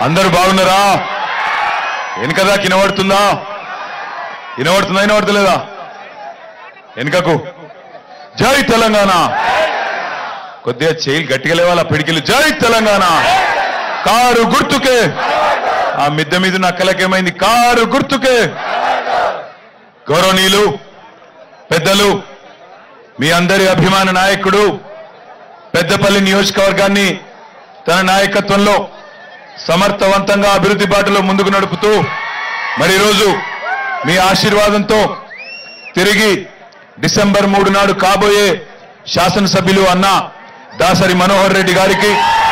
అందరూ బాగున్నారా వెనుకదా వినబడుతుందా వినబడుతుందా వినబడతలేదా వెనుకకు జై తెలంగాణ కొద్దిగా చేయి గట్టిగా లేవాల పిడికిలు జై తెలంగాణ కారు గుర్తుకే ఆ మిద్దె మీద నక్కలకేమైంది కారు గుర్తుకే గౌరవనీయులు పెద్దలు మీ అందరి అభిమాన నాయకుడు పెద్దపల్లి నియోజకవర్గాన్ని తన నాయకత్వంలో సమర్థవంతంగా అభివృద్ధి బాటలో ముందుకు నడుపుతూ మరి ఈరోజు మీ ఆశీర్వాదంతో తిరిగి డిసెంబర్ మూడు నాడు కాబోయే శాసనసభ్యులు అన్న దాసరి మనోహర్ రెడ్డి గారికి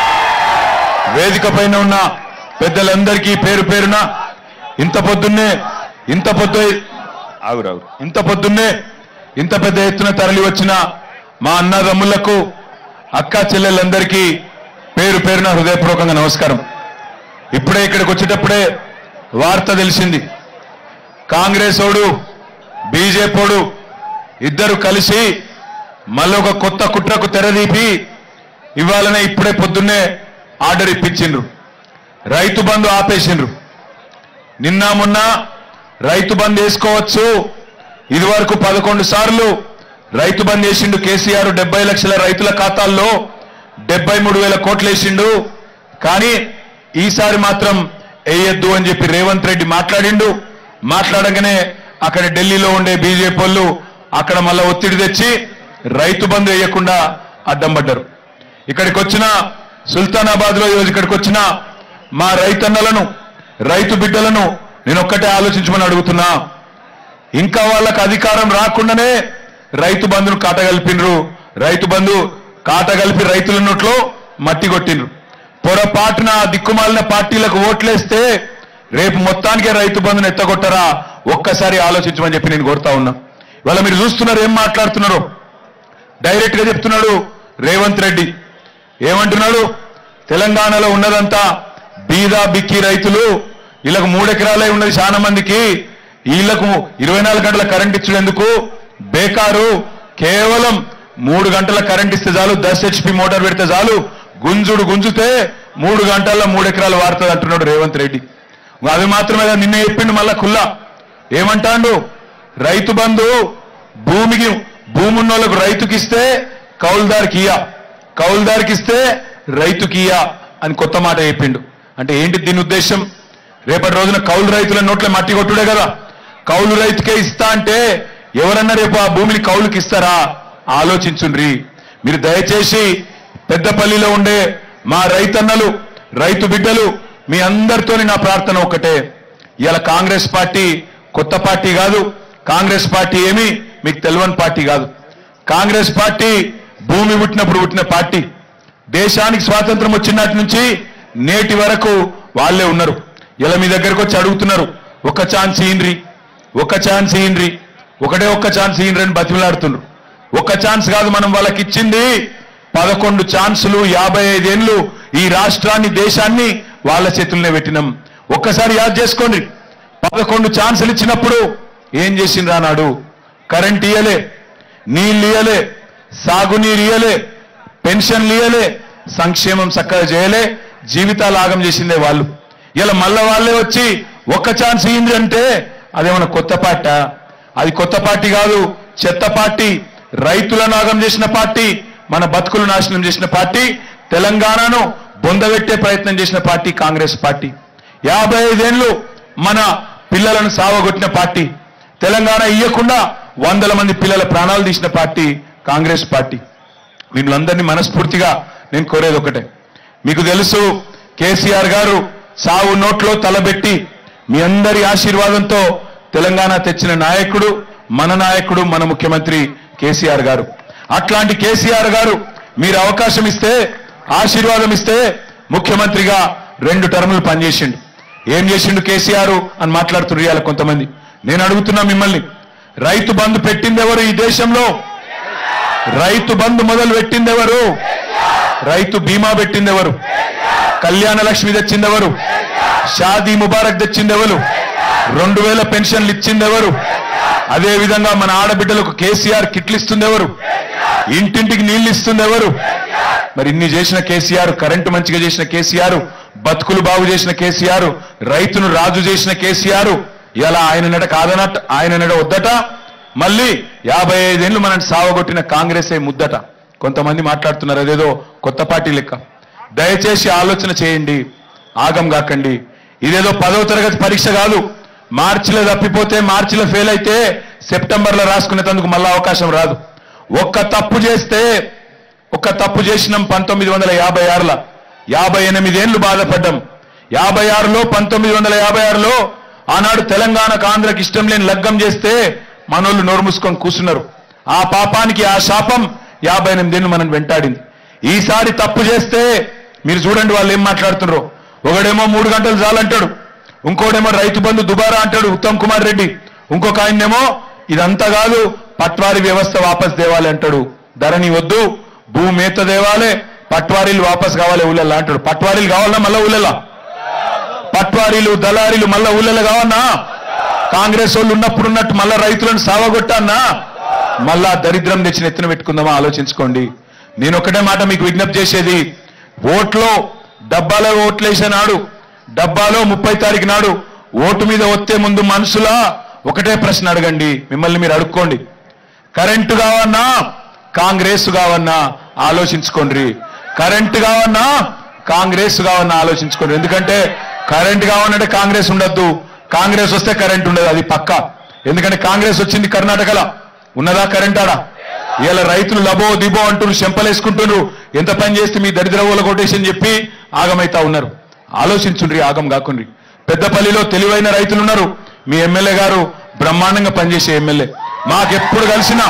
వేదిక పైన ఉన్న పెద్దలందరికీ పేరు పేరున ఇంత పొద్దున్నే ఇంత పొద్దు ఆగురాగు ఇంత పొద్దున్నే ఇంత పెద్ద ఎత్తున తరలి వచ్చిన మా అన్నదమ్ములకు అక్క చెల్లెళ్ళందరికీ పేరు పేరున హృదయపూర్వకంగా నమస్కారం ఇప్పుడే ఇక్కడికి వచ్చేటప్పుడే వార్త తెలిసింది కాంగ్రెస్ ఓడు బీజేపీడు ఇద్దరు కలిసి మళ్ళీ ఒక కొత్త కుట్రకు తెరదీపి ఇవాళనే ఇప్పుడే పొద్దున్నే ఆర్డర్ ఇప్పించిండ్రు రైతు బంధు ఆపేసిండ్రు నిన్న మొన్న రైతు బంద్ వేసుకోవచ్చు ఇది వరకు పదకొండు సార్లు రైతు బంద్ వేసిండు కేసీఆర్ డెబ్బై లక్షల రైతుల ఖాతాల్లో డెబ్బై మూడు వేల కోట్లు వేసిండు కానీ ఈసారి మాత్రం వేయొద్దు అని చెప్పి రేవంత్ రెడ్డి మాట్లాడిండు మాట్లాడగానే అక్కడ ఢిల్లీలో ఉండే బీజేపీ వాళ్ళు అక్కడ మళ్ళా ఒత్తిడి తెచ్చి రైతు బంధు వేయకుండా అడ్డం పడ్డారు ఇక్కడికి వచ్చిన సుల్తానాబాద్ లో ఈరోజు ఇక్కడికి వచ్చిన మా రైతన్నలను రైతు బిడ్డలను నేను ఒక్కటే ఆలోచించమని అడుగుతున్నా ఇంకా వాళ్ళకి అధికారం రాకుండానే రైతు బంధును కాటగలిపినరు రైతు బంధు కాటగలిపి రైతుల నోట్లో మట్టి కొట్టినరు పొరపాటున ఆ దిక్కుమాలిన పార్టీలకు ఓట్లేస్తే రేపు మొత్తానికే రైతు బంధును ఎత్తగొట్టరా ఒక్కసారి ఆలోచించమని చెప్పి నేను కోరుతా ఉన్నా ఇవాళ మీరు చూస్తున్నారు ఏం మాట్లాడుతున్నారో డైరెక్ట్ గా చెప్తున్నాడు రేవంత్ రెడ్డి ఏమంటున్నాడు తెలంగాణలో ఉన్నదంతా బీదా బిక్కి రైతులు వీళ్ళకు మూడెకరాలే ఉన్నది చాలా మందికి వీళ్లకు ఇరవై నాలుగు గంటల కరెంట్ ఇచ్చేందుకు బేకారు కేవలం మూడు గంటల కరెంట్ ఇస్తే చాలు దస్ హెచ్పి మోటార్ పెడితే చాలు గుంజుడు గుంజుతే మూడు గంటల్లో మూడు ఎకరాలు వాడుతుంది అంటున్నాడు రేవంత్ రెడ్డి అది మాత్రమే కాదు, నిన్న చెప్పిండు మళ్ళా కుల్లా ఏమంటాండు రైతు బంధు భూమికి భూమి ఉన్నోళ్ళకు రైతుకి ఇస్తే కౌలుదారికి ఇయ్య కౌలుదారికి ఇస్తే రైతుకి ఇయ్య అని కొత్త మాట చెప్పిండు అంటే ఏంటి దీని ఉద్దేశం రేపటి రోజున కౌలు రైతుల నోట్ల మట్టి కొట్టుడే కదా కౌలు రైతుకే ఇస్తా అంటే ఎవరన్నా రేపు ఆ భూమిని కౌలుకి ఇస్తారా ఆలోచించుండ్రి మీరు దయచేసి పెద్దపల్లిలో ఉండే మా రైతన్నలు రైతు బిడ్డలు మీ అందరితోని నా ప్రార్థన ఒక్కటే ఇవాళ కాంగ్రెస్ పార్టీ కొత్త పార్టీ కాదు కాంగ్రెస్ పార్టీ ఏమి మీకు తెలియని పార్టీ కాదు కాంగ్రెస్ పార్టీ భూమి పుట్టినప్పుడు పుట్టిన పార్టీ దేశానికి స్వాతంత్రం వచ్చినటి నుంచి నేటి వరకు వాళ్ళే ఉన్నారు ఇలా మీ దగ్గరకు వచ్చి అడుగుతున్నారు ఒక ఛాన్స్ ఇయ్యండ్రి ఒక ఛాన్స్ ఇయ్యండ్రి ఒకటే ఒక్క ఛాన్స్ ఇయ్యండ్రి అని బతిమలాడుతున్నారు ఒక్క ఛాన్స్ కాదు మనం వాళ్ళకి ఇచ్చింది పదకొండు ఛాన్సులు యాభై ఐదేళ్లు ఈ రాష్ట్రాన్ని దేశాన్ని వాళ్ళ చేతుల్లోనే పెట్టినాం ఒక్కసారి యాద్ చేసుకోండి పదకొండు ఛాన్సులు ఇచ్చినప్పుడు ఏం చేసిండ్రా నాడు కరెంట్ ఇయ్యలే నీళ్ళు ఇయ్యలే సాగునీరు ఇయ్యలే పెన్షన్లు ఇయ్యలే సంక్షేమం చక్కగా చేయలే జీవితాలు ఆగం చేసిందే వాళ్ళు ఇలా మళ్ళా వాళ్ళే వచ్చి ఒక్క ఛాన్స్ ఇయ్యింది అంటే అదేమన్నా కొత్త పార్ట అది కొత్త పార్టీ కాదు చెత్త పార్టీ రైతులను ఆగం చేసిన పార్టీ మన బతుకులు నాశనం చేసిన పార్టీ తెలంగాణను బొందబెట్టే ప్రయత్నం చేసిన పార్టీ కాంగ్రెస్ పార్టీ యాభై ఐదేళ్లు మన పిల్లలను సావగొట్టిన పార్టీ తెలంగాణ ఇయ్యకుండా వందల మంది పిల్లల ప్రాణాలు తీసిన పార్టీ కాంగ్రెస్ పార్టీ మిమ్మల్ందరినీ మనస్ఫూర్తిగా నేను కోరేది ఒకటే మీకు తెలుసు కేసీఆర్ గారు సావు నోట్లో తలబెట్టి మీ అందరి ఆశీర్వాదంతో తెలంగాణ తెచ్చిన నాయకుడు మన నాయకుడు మన ముఖ్యమంత్రి కేసీఆర్ గారు అట్లాంటి కేసీఆర్ గారు మీరు అవకాశం ఇస్తే ఆశీర్వాదం ఇస్తే ముఖ్యమంత్రిగా రెండు టర్ములు పనిచేసిండు ఏం చేసిండు కేసీఆర్ అని మాట్లాడుతున్నారు ఇవాళ కొంతమంది నేను అడుగుతున్నా మిమ్మల్ని రైతు బంధు పెట్టింది ఎవరు ఈ దేశంలో రైతు బంధు మొదలు పెట్టింది ఎవరు రైతు బీమా పెట్టింది ఎవరు కళ్యాణ లక్ష్మి తెచ్చింది ఎవరు షాదీ ముబారక్ తెచ్చింది ఎవరు రెండు వేల పెన్షన్లు ఇచ్చింది ఎవరు అదే విధంగా మన ఆడబిడ్డలకు కేసీఆర్ కిట్లు ఇస్తుంది ఎవరు ఇంటింటికి నీళ్లు ఇస్తుంది ఎవరు మరి ఇన్ని చేసిన కేసీఆర్ కరెంటు మంచిగా చేసిన కేసీఆర్ బతుకులు బాగు చేసిన కేసీఆర్ రైతును రాజు చేసిన కేసీఆర్ ఇలా ఆయన నడ కాదనట ఆయన నడ వద్దట మళ్ళీ యాభై ఐదేళ్లు మనం సావగొట్టిన కాంగ్రెసే ముద్దట కొంతమంది మాట్లాడుతున్నారు అదేదో కొత్త పార్టీ లెక్క దయచేసి ఆలోచన చేయండి ఆగం కాకండి ఇదేదో పదవ తరగతి పరీక్ష కాదు మార్చిలో తప్పిపోతే మార్చిలో ఫెయిల్ అయితే సెప్టెంబర్లో రాసుకునేందుకు మళ్ళా అవకాశం రాదు ఒక్క తప్పు చేస్తే ఒక్క తప్పు చేసినాం పంతొమ్మిది వందల యాభై ఆరులో యాభై ఎనిమిదేళ్లు బాధపడ్డాం యాభై ఆరులో పంతొమ్మిది వందల యాభై ఆరులో ఆనాడు తెలంగాణకు ఆంధ్రకి ఇష్టం లేని లగ్గం చేస్తే మనోళ్ళు నోరు మూసుకొని కూర్చున్నారు ఆ పాపానికి ఆ శాపం యాభై ఎనిమిదేళ్లు మనం వెంటాడింది ఈసారి తప్పు చేస్తే మీరు చూడండి వాళ్ళు ఏం మాట్లాడుతున్నారు ఒకడేమో మూడు గంటలు చాలంటాడు ఇంకోడేమో రైతు బంధు దుబారా అంటాడు ఉత్తమ్ కుమార్ రెడ్డి ఇంకొక ఆయన్నేమో ఇదంతా కాదు పట్వారీ వ్యవస్థ వాపస్ తేవాలి అంటాడు ధరణి వద్దు భూమేత దేవాలే పట్వారీలు వాపస్ కావాలి ఊళ్ళల్లా అంటాడు పట్వారీలు కావాలన్నా మళ్ళా ఊళ్ళల్లా పట్వారీలు దళారీలు మళ్ళా ఊళ్ళలో కావన్నా కాంగ్రెస్ వాళ్ళు ఉన్నప్పుడు ఉన్నట్టు మళ్ళా రైతులను సావగొట్టాన్నా మళ్ళా దరిద్రం తెచ్చిన ఎత్తున పెట్టుకుందామా ఆలోచించుకోండి నేను ఒకటే మాట మీకు విజ్ఞప్తి చేసేది ఓట్లో డబ్బాలో ఓట్లేసే నాడు డబ్బాలో ముప్పై తారీఖు నాడు ఓటు మీద వస్తే ముందు మనసులా ఒకటే ప్రశ్న అడగండి మిమ్మల్ని మీరు అడుక్కోండి కరెంటు కావన్నా కాంగ్రెస్ కావన్నా ఆలోచించుకోండి కరెంటు కావన్నా కాంగ్రెస్ కావన్నా ఆలోచించుకోండి ఎందుకంటే కరెంట్ కావాలంటే కాంగ్రెస్ ఉండొద్దు కాంగ్రెస్ వస్తే కరెంట్ ఉండదు అది పక్క ఎందుకంటే కాంగ్రెస్ వచ్చింది కర్ణాటకలో ఉన్నదా కరెంట్ ఆడ ఇలా రైతులు లబో దిబో అంటున్నారు చెంపలేసుకుంటున్నారు ఎంత పని చేస్తే మీ దరిద్ర ఊల కొటేషన్ చెప్పి ఆగమైతా ఉన్నారు ఆలోచించుండ్రి ఆగం కాకుండ్రి పెద్దపల్లిలో తెలివైన రైతులు ఉన్నారు మీ ఎమ్మెల్యే గారు బ్రహ్మాండంగా పనిచేసే ఎమ్మెల్యే మాకెప్పుడు కలిసినా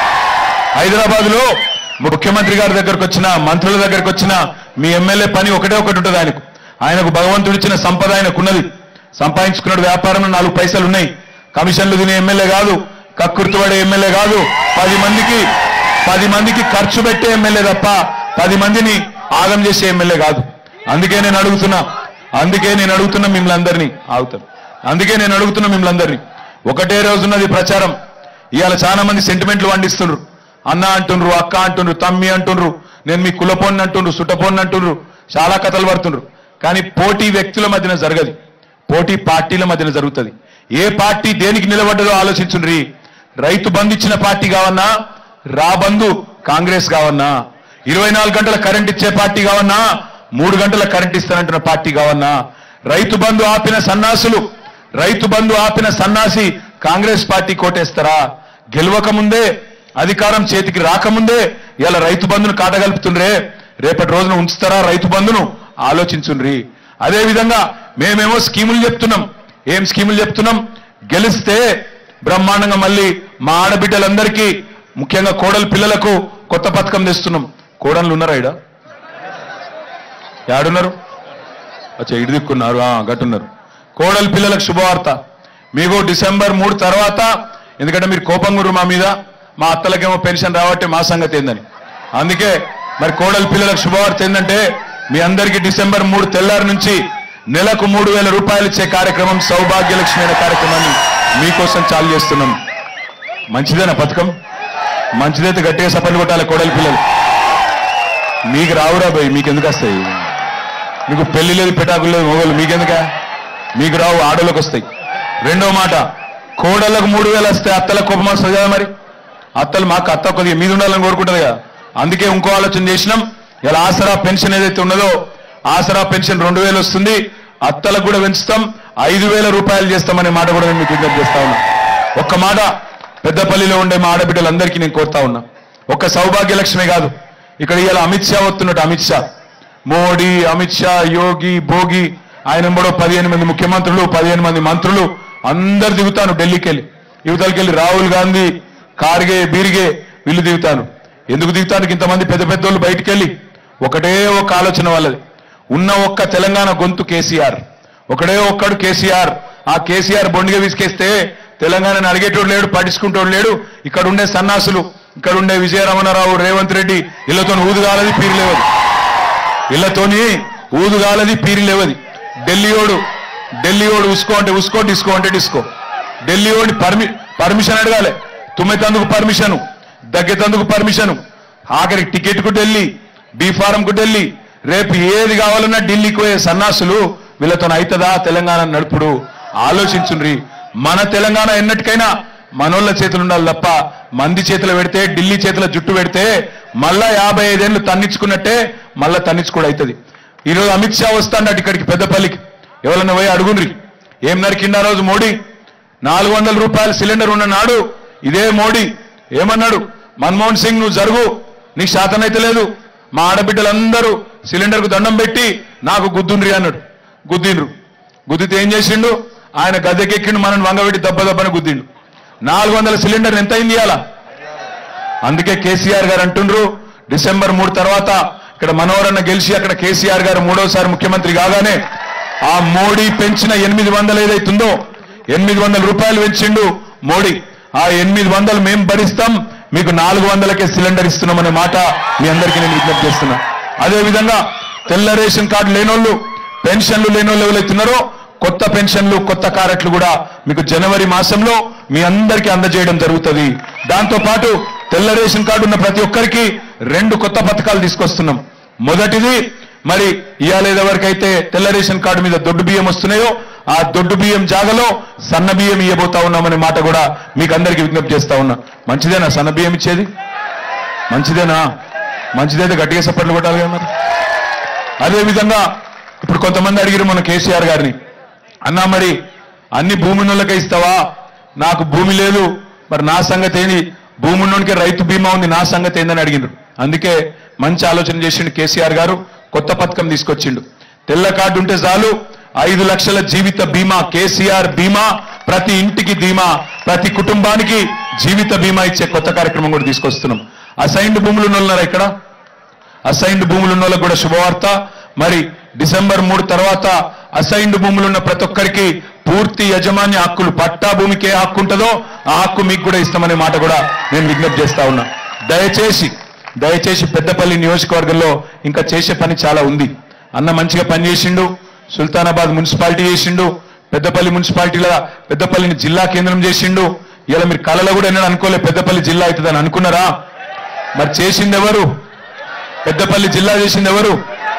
హైదరాబాద్ లో ముఖ్యమంత్రి గారి దగ్గరకు వచ్చిన మంత్రుల దగ్గరకు వచ్చిన మీ ఎమ్మెల్యే పని ఒకటే ఒకటి ఉంటుంది ఆయనకు ఆయనకు భగవంతుడు ఇచ్చిన సంపద ఆయనకున్నది సంపాదించుకున్నాడు వ్యాపారంలో నాలుగు పైసలు ఉన్నాయి కమిషన్లు తినే ఎమ్మెల్యే కాదు కక్కుర్తిపడే ఎమ్మెల్యే కాదు పది మందికి పది మందికి ఖర్చు పెట్టే ఎమ్మెల్యే తప్ప పది మందిని ఆగం చేసే ఎమ్మెల్యే కాదు అందుకే నేను అడుగుతున్నా అందుకే నేను అడుగుతున్నా మిమ్మల్ని అందరినీ ఆగుతాను అందుకే నేను అడుగుతున్నా మిమ్మల్ని అందరినీ ఒకటే రోజున్నది ప్రచారం ఇవాళ చాలా మంది సెంటిమెంట్లు వండిస్తుండ్రు అన్న అంటుండ్రు అక్క అంటుండ్రు తమ్మి అంటుండ్రు నేను మీ కులపోన్ని అంటుండ్రు సుట్టపోన్ని అంటుండ్రు చాలా కథలు పడుతుండ్రు కానీ పోటీ వ్యక్తుల మధ్యన జరగదు పోటీ పార్టీల మధ్యన జరుగుతుంది ఏ పార్టీ దేనికి నిలబడ్డదో ఆలోచించుండ్రి రైతు బంధు ఇచ్చిన పార్టీ కావన్నా రాబంధు కాంగ్రెస్ కావన్నా ఇరవై నాలుగు గంటల కరెంట్ ఇచ్చే పార్టీ కావన్నా మూడు గంటల కరెంట్ ఇస్తానంటున్న పార్టీ కావన్నా రైతు బంధు ఆపిన సన్నాసులు రైతు బంధు ఆపిన సన్నాసి కాంగ్రెస్ పార్టీ కోటేస్తారా గెలవక ముందే అధికారం చేతికి రాకముందే ఇలా రైతు బంధును కాటగలుపుతుండ్రే రేపటి రోజున ఉంచుతారా రైతు బంధును ఆలోచించుండ్రి అదే విధంగా మేమేమో స్కీములు చెప్తున్నాం ఏం స్కీములు చెప్తున్నాం గెలిస్తే బ్రహ్మాండంగా మళ్ళీ మా ఆడబిడ్డలందరికీ ముఖ్యంగా కోడలి పిల్లలకు కొత్త పథకం తెస్తున్నాం కోడళ్ళు ఉన్నారా ఇడ యాడున్నారు అచ్చా ఇటు దిక్కున్నారు ఆ, గట్టున్నారు కోడలి పిల్లలకు శుభవార్త మీకు డిసెంబర్ మూడు తర్వాత ఎందుకంటే మీరు కోపంగురు మా మీద మా అత్తలకేమో పెన్షన్ రావట్టే మా సంగతి ఏందని అందుకే మరి కోడలి పిల్లలకు శుభవార్త ఏంటంటే మీ అందరికీ డిసెంబర్ మూడు తెల్లారి నుంచి నెలకు మూడు వేల రూపాయలు ఇచ్చే కార్యక్రమం సౌభాగ్యలక్ష్మి అనే కార్యక్రమాన్ని మీకోసం చాలు చేస్తున్నాం మంచిదేనా పథకం మంచిదైతే గట్టిగా సపర్లు కొట్టాలి కోడలి పిల్లలు మీకు రావురా భయ్ మీకు ఎందుకు వస్తాయి మీకు పెళ్లి లేదు పెటాకులు లేదు మొగలు మీకెందుక మీకు రావు ఆడోళ్ళకి వస్తాయి రెండో మాట కోడళ్ళకు మూడు వేలు వస్తే అత్తలకు కోపం వస్తుంది కదా మరి అత్తలు మాకు అత్త కొద్దిగా మీద ఉండాలని కోరుకుంటుంది కదా అందుకే ఇంకో ఆలోచన చేసినాం ఇలా ఆసరా పెన్షన్ ఏదైతే ఉన్నదో ఆసరా పెన్షన్ రెండు వేలు వస్తుంది అత్తలకు కూడా పెంచుతాం ఐదు వేల రూపాయలు చేస్తామనే మాట కూడా నేను మీకు విజ్ఞప్తి చేస్తా ఉన్నా ఒక్క మాట పెద్దపల్లిలో ఉండే మా ఆడబిడ్డలందరికీ నేను కోరుతా ఉన్నా ఒక్క సౌభాగ్యలక్ష్మి కాదు ఇక్కడ ఇవాళ అమిత్ షా వస్తున్నట్టు అమిత్ షా మోడీ అమిత్ షా యోగి భోగి ఆయన ఎంబడో పదిహేను మంది ముఖ్యమంత్రులు పదిహేను మంది మంత్రులు అందరు దిగుతాను ఢిల్లీకి వెళ్ళి యువతలకి వెళ్ళి రాహుల్ గాంధీ కార్గే బీర్గే వీళ్ళు దిగుతాను ఎందుకు దిగుతానికి ఇంతమంది పెద్ద పెద్దోళ్ళు బయటికి వెళ్ళి ఒకటే ఒక ఆలోచన వాళ్ళది ఉన్న ఒక్క తెలంగాణ గొంతు కేసీఆర్ ఒకడే ఒక్కడు కేసీఆర్ ఆ కేసీఆర్ బొండిగా విసికేస్తే తెలంగాణని అడిగేటోడు లేడు పట్టించుకుంటోడు లేడు ఇక్కడ ఉండే సన్నాసులు ఇక్కడ ఉండే విజయరమణరావు రేవంత్ రెడ్డి ఇళ్లతో ఊదుగాలది పీరు లేవది ఇళ్లతోని ఊదుగాలది పీరి లేవది ఢిల్లీయోడు ఢిల్లీయోడు ఉసుకో అంటే ఉసుకో డిస్కో అంటే డిస్కో ఢిల్లీయోడి పర్మి పర్మిషన్ అడగాలి తుమ్మెతందుకు పర్మిషను దగ్గెతందుకు పర్మిషను ఆఖరికి టికెట్ కు ఢిల్లీ బీ ఫారం కు ఢిల్లీ రేపు ఏది కావాలన్నా ఢిల్లీకి పోయే సన్నాసులు వీళ్ళతో అవుతుందా తెలంగాణ నడుపుడు ఆలోచించుండ్రి మన తెలంగాణ ఎన్నటికైనా మనోళ్ళ చేతులు ఉండాలి తప్ప మంది చేతులు పెడితే ఢిల్లీ చేతుల జుట్టు పెడితే మళ్ళా యాభై ఐదేళ్లు తన్నించుకున్నట్టే మళ్ళా తన్నించుకోడు అవుతుంది ఈరోజు అమిత్ షా వస్తాడట ఇక్కడికి పెద్దపల్లికి ఎవరన్నా పోయి అడుగుండ్రి ఏం నరికిండా రోజు మోడీ నాలుగు వందల రూపాయల సిలిండర్ ఉన్న నాడు ఇదే మోడీ ఏమన్నాడు మన్మోహన్ సింగ్ నువ్వు జరుగు నీకు శాతనైతే లేదు మా ఆడబిడ్డలందరూ సిలిండర్కు దండం పెట్టి నాకు గుద్దుండ్రి అన్నాడు గుద్దిండ్రు గుద్దితే ఏం చేసిండు ఆయన గద్దెకెక్కిండు మనని వంగబెట్టి దెబ్బ దెబ్బని గుద్దిండు నాలుగు వందల సిలిండర్ ఎంత అయింది ఇవాళ అందుకే కేసీఆర్ గారు అంటుండ్రు డిసెంబర్ మూడు తర్వాత ఇక్కడ మనోరన్న గెలిచి అక్కడ కేసీఆర్ గారు మూడోసారి ముఖ్యమంత్రి కాగానే ఆ మోడీ పెంచిన ఎనిమిది వందలు ఏదైతుందో ఎనిమిది వందల రూపాయలు పెంచిండు మోడీ ఆ ఎనిమిది వందలు మేం భరిస్తాం మీకు నాలుగు వందలకే సిలిండర్ ఇస్తున్నామనే మాట మీ అందరికీ నేను విజ్ఞప్తి చేస్తున్నా అదే విధంగా తెల్ల రేషన్ కార్డు లేనోళ్ళు పెన్షన్లు లేనోళ్ళు ఎవరైతున్నారో కొత్త పెన్షన్లు కొత్త కారెట్లు కూడా మీకు జనవరి మాసంలో మీ అందరికీ అందజేయడం జరుగుతుంది దాంతో పాటు తెల్ల రేషన్ కార్డు ఉన్న ప్రతి ఒక్కరికి రెండు కొత్త పథకాలు తీసుకొస్తున్నాం మొదటిది మరి ఇవాళ ఎవరికైతే తెల్ల రేషన్ కార్డు మీద దొడ్డు బియ్యం వస్తున్నాయో ఆ దొడ్డు బియ్యం జాగలో సన్న బియ్యం ఇవ్వబోతా ఉన్నామనే మాట కూడా మీకు అందరికీ విజ్ఞప్తి చేస్తా ఉన్నా మంచిదేనా సన్న బియ్యం ఇచ్చేది మంచిదేనా మంచిదైతే గట్టిగా సప్పట్లు కొట్టాలి కదా మరి అదే విధంగా ఇప్పుడు కొంతమంది అడిగిరు మన కేసీఆర్ గారిని అన్నా మరి అన్ని భూమి ఉన్నోళ్ళకే ఇస్తావా నాకు భూమి లేదు మరి నా సంగతి ఏంది భూమి ఉన్నోనికే రైతు బీమా ఉంది నా సంగతి ఏందని అడిగిండ్రు అందుకే మంచి ఆలోచన చేసిండు కేసీఆర్ గారు కొత్త పథకం తీసుకొచ్చిండు తెల్ల కార్డు ఉంటే చాలు ఐదు లక్షల జీవిత బీమా కేసీఆర్ బీమా ప్రతి ఇంటికి బీమా ప్రతి కుటుంబానికి జీవిత బీమా ఇచ్చే కొత్త కార్యక్రమం కూడా తీసుకొస్తున్నాం అసైన్డ్ భూములు ఉన్నారా ఇక్కడ అసైన్డ్ భూములు ఉన్న వాళ్ళకు కూడా శుభవార్త మరి డిసెంబర్ మూడు తర్వాత అసైన్డ్ భూములు ఉన్న ప్రతి ఒక్కరికి పూర్తి యజమాన్య హక్కులు పట్టా భూమికి ఏ హక్కు ఉంటుందో ఆ హక్కు మీకు కూడా ఇస్తామనే మాట కూడా నేను విజ్ఞప్తి చేస్తా ఉన్నా దయచేసి దయచేసి పెద్దపల్లి నియోజకవర్గంలో ఇంకా చేసే పని చాలా ఉంది అన్న మంచిగా పని చేసిండు సుల్తానాబాద్ మున్సిపాలిటీ చేసిండు పెద్దపల్లి మున్సిపాలిటీలో పెద్దపల్లిని జిల్లా కేంద్రం చేసిండు ఇలా మీరు కళలో కూడా ఎన్నడూ అనుకోలే పెద్దపల్లి జిల్లా అవుతుందని అనుకున్నారా మరి చేసింది ఎవరు పెద్దపల్లి జిల్లా చేసింది ఎవరు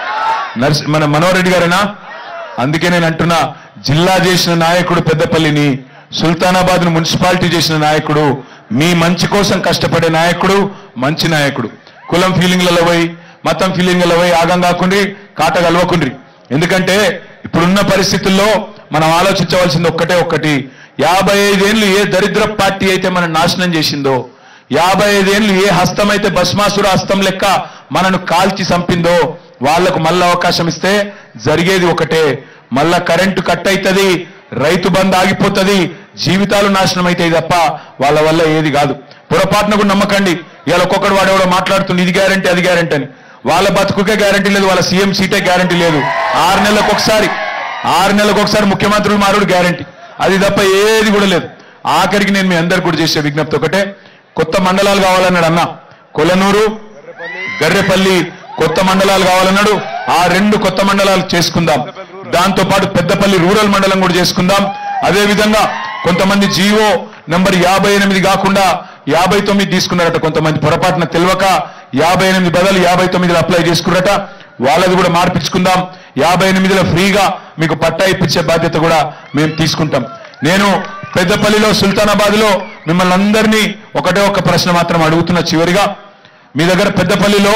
నర్సి మన మనోహర్ రెడ్డి గారేనా అందుకే నేను అంటున్నా జిల్లా చేసిన నాయకుడు పెద్దపల్లిని సుల్తానాబాద్ మున్సిపాలిటీ చేసిన నాయకుడు మీ మంచి కోసం కష్టపడే నాయకుడు మంచి నాయకుడు కులం ఫీలింగ్లలో పోయి మతం ఫీలింగ్లలో పోయి ఆగం కాకుండ్రి కాట కలవకుండ్రి ఎందుకంటే ఇప్పుడున్న పరిస్థితుల్లో మనం ఆలోచించవలసింది ఒక్కటే ఒక్కటి యాభై ఐదేళ్లు ఏ దరిద్ర పార్టీ అయితే మనం నాశనం చేసిందో యాభై ఐదేళ్లు ఏ హస్తం అయితే భస్మాసుర హస్తం లెక్క మనను కాల్చి చంపిందో వాళ్లకు మళ్ళా అవకాశం ఇస్తే జరిగేది ఒకటే మళ్ళా కరెంటు కట్ అవుతుంది రైతు బంద్ ఆగిపోతుంది జీవితాలు నాశనం అవుతాయి తప్ప వాళ్ళ వల్ల ఏది కాదు పొరపాటున కూడా నమ్మకండి ఇవాళ ఒక్కొక్కడు వాడెవడో మాట్లాడుతుంది ఇది గ్యారంటీ అది గ్యారంటీ అని వాళ్ళ బతుకుకే గ్యారంటీ లేదు వాళ్ళ సీఎం సీటే గ్యారంటీ లేదు ఆరు నెలలకు ఒకసారి ఆరు నెలలకు ఒకసారి ముఖ్యమంత్రులు మారుడు గ్యారంటీ అది తప్ప ఏది కూడా లేదు ఆఖరికి నేను మీ అందరికి కూడా చేసే విజ్ఞప్తి ఒకటే కొత్త మండలాలు కావాలన్నాడు అన్న కొలనూరు గర్రెపల్లి కొత్త మండలాలు కావాలన్నాడు ఆ రెండు కొత్త మండలాలు చేసుకుందాం దాంతో పాటు పెద్దపల్లి రూరల్ మండలం కూడా చేసుకుందాం అదే విధంగా కొంతమంది జీవో నంబర్ యాభై ఎనిమిది కాకుండా యాభై తొమ్మిది తీసుకున్నారట కొంతమంది పొరపాటున తెలియక యాభై ఎనిమిది బదులు యాభై తొమ్మిదిలో అప్లై చేసుకున్నారట వాళ్ళది కూడా మార్పించుకుందాం యాభై ఎనిమిదిలో ఫ్రీగా మీకు పట్టా ఇప్పించే బాధ్యత కూడా మేము తీసుకుంటాం నేను పెద్దపల్లిలో సుల్తానాబాద్ లో మిమ్మల్ని అందరినీ ఒకటే ఒక ప్రశ్న మాత్రం అడుగుతున్న చివరిగా మీ దగ్గర పెద్దపల్లిలో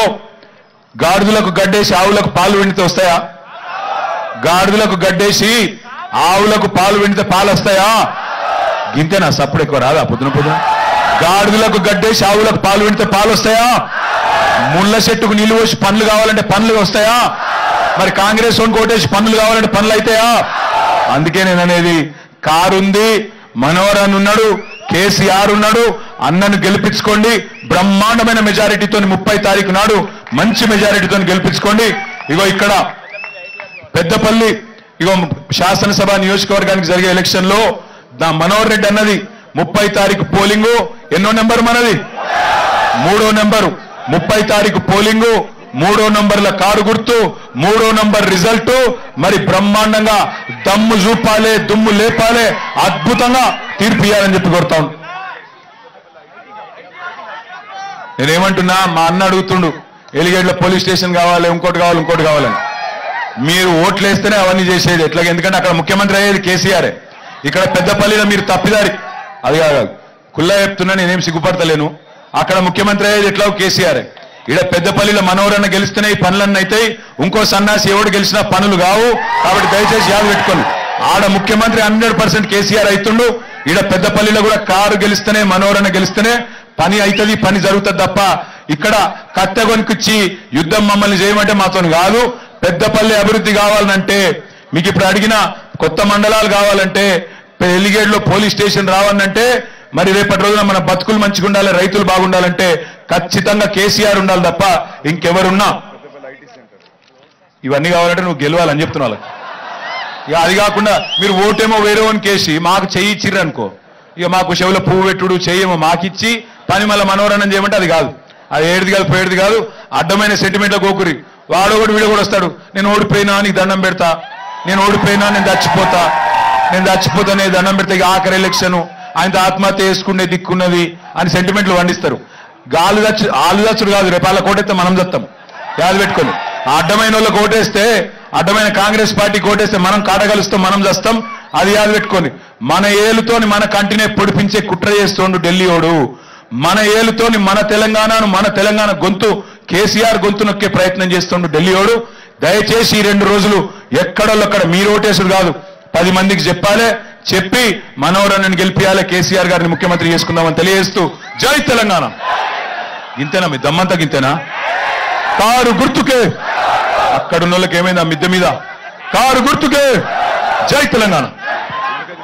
గాడిదలకు గడ్డేసి ఆవులకు పాలు వెండితే వస్తాయా గాడిదలకు గడ్డేసి ఆవులకు పాలు వెండితే పాలు వస్తాయా గింతేనా సప్పుడు ఎక్కువ రాదా పొద్దున పొద్దున గాడిదలకు గడ్డేసి ఆవులకు పాలు వెండితే పాలు వస్తాయా ముళ్ళ చెట్టుకు నీళ్లు పోసి పండ్లు కావాలంటే పండ్లు వస్తాయా మరి కాంగ్రెస్ ఓన్ కోటేసి పనులు కావాలంటే పనులు అయితాయా అందుకే నేను అనేది కారు ఉంది మనోహర్ అని ఉన్నాడు కేసీఆర్ ఉన్నాడు అన్నను గెలిపించుకోండి బ్రహ్మాండమైన మెజారిటీతో ముప్పై తారీఖు నాడు మంచి మెజారిటీతో గెలిపించుకోండి ఇగో ఇక్కడ పెద్దపల్లి ఇగో శాసనసభ నియోజకవర్గానికి జరిగే ఎలక్షన్ లో దా మనోహర్ రెడ్డి అన్నది ముప్పై తారీఖు పోలింగు ఎన్నో నెంబర్ మనది మూడో నెంబరు ముప్పై తారీఖు పోలింగు మూడో నంబర్ల కారు గుర్తు మూడో నంబర్ రిజల్ట్ మరి బ్రహ్మాండంగా దమ్ము చూపాలే దుమ్ము లేపాలే అద్భుతంగా తీర్పు ఇవ్వాలని చెప్పి కోరుతా ఉన్నా. నేనేమంటున్నా మా అన్న అడుగుతుండు ఎలిగేట్ల పోలీస్ స్టేషన్ కావాలి ఇంకోటి కావాలి ఇంకోటి కావాలని మీరు ఓట్లు వేస్తేనే అవన్నీ చేసేది ఎట్లా ఎందుకంటే అక్కడ ముఖ్యమంత్రి అయ్యేది కేసీఆర్ ఇక్కడ పెద్దపల్లిలో మీరు తప్పిదారి అది కాదు కుల్లా చెప్తున్నా నేనేం సిగ్గుపడతలేను అక్కడ ముఖ్యమంత్రి అయ్యేది ఎట్లా కేసీఆర్ ఇక్కడ పెద్దపల్లిలో మనోరన్న గెలిస్తేనే ఈ పనులన్నీ అవుతాయి ఇంకో సన్నాసి ఎవడు గెలిచినా పనులు కావు కాబట్టి దయచేసి యాద పెట్టుకోండి ఆడ ముఖ్యమంత్రి హండ్రెడ్ పర్సెంట్ కేసీఆర్ అవుతుండు ఈడ పెద్దపల్లిలో కూడా కారు గెలిస్తేనే మనోరన్న గెలిస్తేనే పని అవుతుంది పని జరుగుతుంది తప్ప ఇక్కడ కట్టె కొనుక్కొచ్చి యుద్ధం మమ్మల్ని చేయమంటే మాతో కాదు పెద్దపల్లి అభివృద్ధి కావాలంటే మీకు ఇప్పుడు అడిగిన కొత్త మండలాలు కావాలంటే ఎలిగేడ్లో పోలీస్ స్టేషన్ రావాలంటే మరి రేపటి రోజున మన బతుకులు మంచిగా ఉండాలి రైతులు బాగుండాలంటే ఖచ్చితంగా కేసీఆర్ ఉండాలి తప్ప ఇంకెవరున్నా ఇవన్నీ కావాలంటే నువ్వు గెలవాలని చెప్తున్నా వాళ్ళకి. ఇక అది కాకుండా మీరు ఓటేమో వేరే వానికి కేసి మాకు చెయ్యి ఇచ్చిర్రు అనుకో ఇక మాకు చెవుల పువ్వు పెట్టుడు చెయ్యేమో మాకిచ్చి పని మళ్ళీ మనోరణం చేయమంటే అది కాదు అది ఏడిది కాదు పోయేది కాదు అడ్డమైన సెంటిమెంట్ల గోకురి వాడు కూడా వీడు కూడా వస్తాడు నేను ఓడిపోయినా నీకు దండం పెడతా నేను ఓడిపోయినా నేను చచ్చిపోతా నేను చచ్చిపోతా నేను దండం పెడతా ఇక ఆఖరి ఎలక్షన్ ఆయనతో ఆత్మహత్య చేసుకునే దిక్కున్నది అని సెంటిమెంట్లు వండిస్తారు గాలు దచ్చు ఆలు దచ్చుడు కాదు రేపు వాళ్ళ కోటెత్తే మనం చస్తాం యాద పెట్టుకొని ఆ అడ్డమైన వాళ్ళకి ఓటేస్తే అడ్డమైన కాంగ్రెస్ పార్టీ ఓటేస్తే మనం కాటగలుస్తాం మనం చేస్తాం అది యాద పెట్టుకొని మన ఏలుతోని మన కంటినే పొడిపించే కుట్ర చేస్తోండు ఢిల్లీ ఓడు మన ఏలుతోని మన తెలంగాణను మన తెలంగాణ గొంతు కేసీఆర్ గొంతు నొక్కే ప్రయత్నం చేస్తుండు ఢిల్లీ ఓడు దయచేసి ఈ రెండు రోజులు ఎక్కడోళ్ళక్కడ మీరు ఓటేసుడు కాదు పది మందికి చెప్పాలి చెప్పి మనోరన్నని గెలిపియాలి కేసీఆర్ గారిని ముఖ్యమంత్రి చేసుకుందామని తెలియజేస్తూ జై తెలంగాణ ఇంతేనా మీ దమ్మంతా గింతేనా కారు గుర్తుకే అక్కడున్న వాళ్ళకి ఏమైంది ఆ మిద్దె మీద కారు గుర్తుకే జై తెలంగాణ